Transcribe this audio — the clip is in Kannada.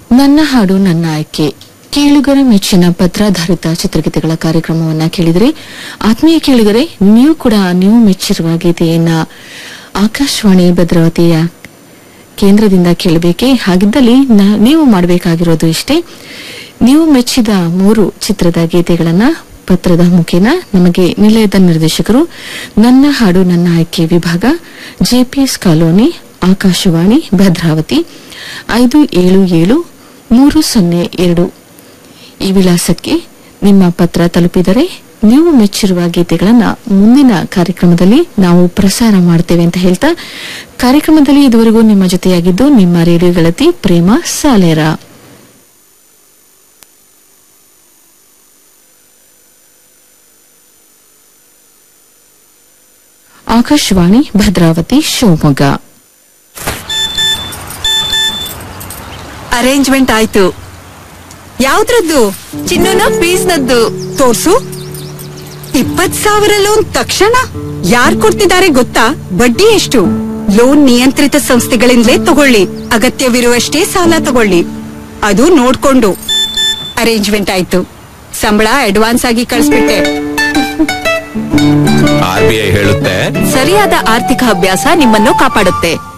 ನನ್ನ ಹಾಡು ನನ್ನ ಆಯ್ಕೆ ಕೇಳುಗರ ಮೆಚ್ಚಿನ ಪತ್ರಾಧಾರಿತ ಚಿತ್ರಗೀತೆಗಳ ಕಾರ್ಯಕ್ರಮವನ್ನ ಕೇಳಿದರೆ ಆತ್ಮೀಯ ಕೇಳಿದರೆ ನೀವು ಕೂಡ ನೀವು ಮೆಚ್ಚಿರುವ ಗೀತೆಯನ್ನ ಆಕಾಶವಾಣಿ ಭದ್ರಾವತಿಯ ಕೇಂದ್ರದಿಂದ ಕೇಳಬೇಕೆ ಹಾಗಿದ್ದಲ್ಲಿ ನ- ನೀವು ಮಾಡಬೇಕಾಗಿರೋದು ಇಷ್ಟೇ ನೀವು ಮೆಚ್ಚಿದ ಮೂರು ಚಿತ್ರದ ಗೀತೆಗಳನ್ನ ಪತ್ರದ ಮುಖೇನ ನಮಗೆ ನಿಲಯದ ನಿರ್ದೇಶಕರು ನನ್ನ ಹಾಡು ನನ್ನ ಆಯ್ಕೆ ವಿಭಾಗ ಜೆಪಿಎಸ್ ಕಾಲೋನಿ ಆಕಾಶವಾಣಿ ಭದ್ರಾವತಿ ಐದು ಏಳು ಏಳು ಮೂರು ಸೊನ್ನೆ ಎರಡು ಈ ವಿಳಾಸಕ್ಕೆ ನಿಮ್ಮ ಪತ್ರ ತಲುಪಿದರೆ ನೀವು ಮೆಚ್ಚಿರುವ ಗೀತೆಗಳನ್ನ ಮುಂದಿನ ಕಾರ್ಯಕ್ರಮದಲ್ಲಿ ನಾವು ಪ್ರಸಾರ ಮಾಡ್ತೇವೆ ಅಂತ ಹೇಳ್ತಾ ಕಾರ್ಯಕ್ರಮದಲ್ಲಿ ಇದುವರೆಗೂ ನಿಮ್ಮ ಜೊತೆಯಾಗಿದ್ದು ನಿಮ್ಮ ರೇಡಿಯೋ ಗೆಳತಿ ಪ್ರೇಮ ಸಾಲೇರ ಆಕಾಶವಾಣಿ ಭದ್ರಾವತಿ ಶಿವಮೊಗ್ಗ ಅರೇಂಜ್ಮೆಂಟ್ ಆಯ್ತು ಯಾವ್ದ್ರದ್ದು ಚಿನ್ನನ ಫೀಸ್ನದ್ದು ತೋರ್ಸು ಇಪ್ಪತ್ ಸಾವಿರ ಲೋನ್ ತಕ್ಷಣ ಯಾರ್ ಕೊಡ್ತಿದ್ದಾರೆ ಗೊತ್ತಾ ಬಡ್ಡಿ ಎಷ್ಟು ಲೋನ್ ನಿಯಂತ್ರಿತ ಸಂಸ್ಥೆಗಳಿಂದಲೇ ತಗೊಳ್ಳಿ ಅಗತ್ಯವಿರುವಷ್ಟೇ ಸಾಲ ತಗೊಳ್ಳಿ ಅದು ನೋಡ್ಕೊಂಡು ಅರೇಂಜ್ಮೆಂಟ್ ಆಯ್ತು ಸಂಬಳ ಅಡ್ವಾನ್ಸ್ ಆಗಿ ಕಳಿಸ್ಬಿಟ್ಟೆ ಆರ್ ಬಿ ಐ ಹೇಳುತ್ತೆ ಸರಿಯಾದ ಆರ್ಥಿಕ ಅಭ್ಯಾಸ ನಿಮ್ಮನ್ನು ಕಾಪಾಡುತ್ತೆ